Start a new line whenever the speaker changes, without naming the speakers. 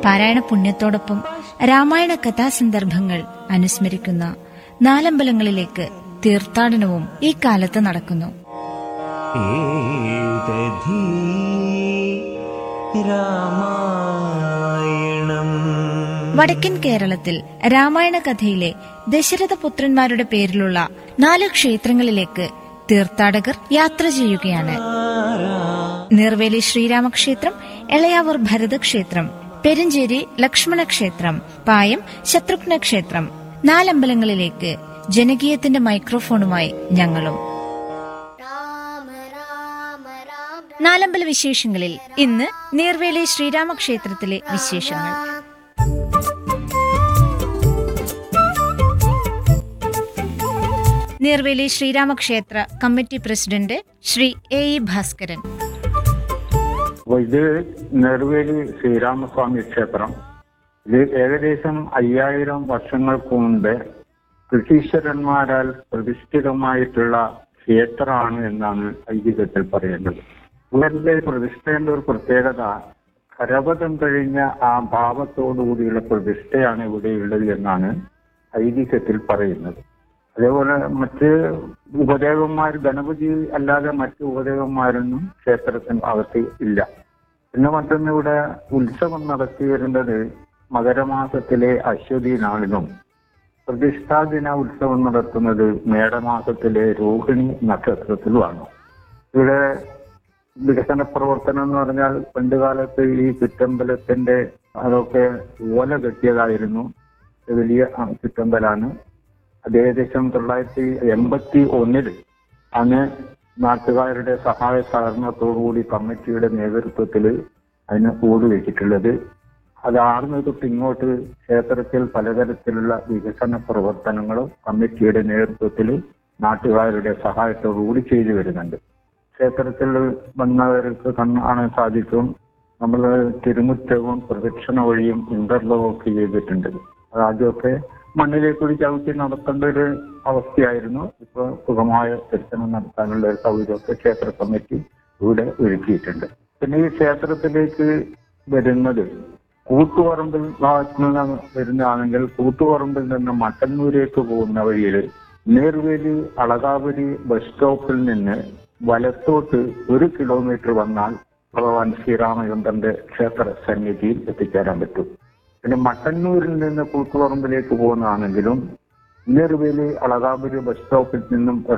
പാരായണ പുണ്യത്തോടൊപ്പം രാമായണ കഥാസന്ദർഭങ്ങൾ അനുസ്മരിക്കുന്ന നാലമ്പലങ്ങളിലേക്ക് തീർത്ഥാടനവും ഈ കാലത്ത് നടക്കുന്നു
ഏതധീ രാമായണം
വടക്കൻ കേരളത്തിൽ രാമായണ കഥയിലെ ദശരഥപുത്രന്മാരുടെ പേരിലുള്ള നാല് ക്ഷേത്രങ്ങളിലേക്ക് തീർത്ഥാടകർ യാത്ര ചെയ്യുകയാണ് നീർവേലി ശ്രീരാമക്ഷേത്രം എളയാവൂർ ഭരതക്ഷേത്രം പെരുഞ്ചേരി ലക്ഷ്മണക്ഷേത്രം പായം ശത്രുഘ്ന ക്ഷേത്രം നാലമ്പലങ്ങളിലേക്ക് ജനകീയത്തിന്റെ മൈക്രോഫോണുമായി ഞങ്ങളും
രാമ രാമ രാമ
നാലമ്പല വിശേഷങ്ങളിൽ ഇന്ന് നീർവേലി ശ്രീരാമക്ഷേത്രത്തിലെ വിശേഷങ്ങൾ നീർവേലി ശ്രീരാമക്ഷേത്ര committee president Shri A E Bhaskaran
അപ്പൊ ഇത് നെടുവേലി ശ്രീരാമസ്വാമി ക്ഷേത്രം ഇത് ഏകദേശം അയ്യായിരം വർഷങ്ങൾക്ക് മുമ്പ് ബ്രിട്ടീഷരന്മാരാൽ പ്രതിഷ്ഠിതമായിട്ടുള്ള ക്ഷേത്രമാണ് എന്നാണ് ഐതിഹ്യത്തിൽ പറയുന്നത് ഇവരുടെ പ്രതിഷ്ഠയുടെ ഒരു പ്രത്യേകത കരപഥം കഴിഞ്ഞ ആ ഭാവത്തോടുകൂടിയുള്ള പ്രതിഷ്ഠയാണ് ഇവിടെയുള്ളത് എന്നാണ് ഐതിഹ്യത്തിൽ പറയുന്നത് അതേപോലെ മറ്റ് ഉപദേവന്മാർ ഗണപതി അല്ലാതെ മറ്റ് ഉപദേവന്മാരൊന്നും ക്ഷേത്രത്തിന് അകത്ത് ഇല്ല പിന്നെ മറ്റൊന്ന് ഇവിടെ ഉത്സവം നടത്തി വരുന്നത് മകരമാസത്തിലെ അശ്വതി നാളിലും പ്രതിഷ്ഠാദിന ഉത്സവം നടത്തുന്നത് മേടമാസത്തിലെ രോഹിണി നക്ഷത്രത്തിലുമാണ് ഇവിടെ വികസന പ്രവർത്തനം എന്ന് പറഞ്ഞാൽ പണ്ടുകാലത്ത് ഈ ചുറ്റമ്പലത്തിന്റെ അതൊക്കെ ഓല കെട്ടിയതായിരുന്നു വലിയ ആ, ചുറ്റമ്പലാണ് അത് ഏകദേശം തൊള്ളായിരത്തി എൺപത്തി ഒന്നില് അന്ന് നാട്ടുകാരുടെ സഹായ സഹകരണത്തോടുകൂടി കമ്മിറ്റിയുടെ നേതൃത്വത്തിൽ അതിന് ഓട് വെച്ചിട്ടുള്ളത് അത് ആർന്ന് തൊട്ട് ഇങ്ങോട്ട് ക്ഷേത്രത്തിൽ പലതരത്തിലുള്ള വികസന പ്രവർത്തനങ്ങളും കമ്മിറ്റിയുടെ നേതൃത്വത്തിൽ നാട്ടുകാരുടെ സഹായത്തോടുകൂടി ചെയ്തു വരുന്നുണ്ട് ക്ഷേത്രത്തിൽ വന്നവർക്ക് കാണാൻ സാധിക്കും നമ്മൾ തിരുമുറ്റവും പ്രദക്ഷിണ വഴിയും ഇന്റർലോക്ക് ചെയ്തിട്ടുണ്ട് അത് ആദ്യമൊക്കെ മണ്ണിലേക്ക് കൂടി ചവിട്ടി നടത്തേണ്ട ഒരു അവസ്ഥയായിരുന്നു ഇപ്പൊ സുഖമായ ദർശനം നടത്താനുള്ള ഒരു സൗകര്യമൊക്കെ ക്ഷേത്ര കമ്മിറ്റി ഇവിടെ ഒരുക്കിയിട്ടുണ്ട് പിന്നെ ഈ ക്ഷേത്രത്തിലേക്ക് വരുന്നത് കൂത്തുപറമ്പിൽ ഭാഗത്ത് നിന്ന് വരുന്നതാണെങ്കിൽ കൂത്തുപറമ്പിൽ നിന്ന് മട്ടന്നൂരേക്ക് പോകുന്ന വഴിയിൽ നേർവേലി അളകാപുരി ബസ് സ്റ്റോപ്പിൽ നിന്ന് വലത്തോട്ട് ഒരു കിലോമീറ്റർ വന്നാൽ ഭഗവാൻ ശ്രീരാമചന്ദ്രന്റെ ക്ഷേത്ര സന്നിധിയിൽ എത്തിച്ചേരാൻ പറ്റും പിന്നെ മട്ടന്നൂരിൽ നിന്ന് കൂത്തുപറമ്പിലേക്ക് പോകുന്നതാണെങ്കിലും നേർവേലി അളകാപുരി ബസ് സ്റ്റോപ്പിൽ നിന്നും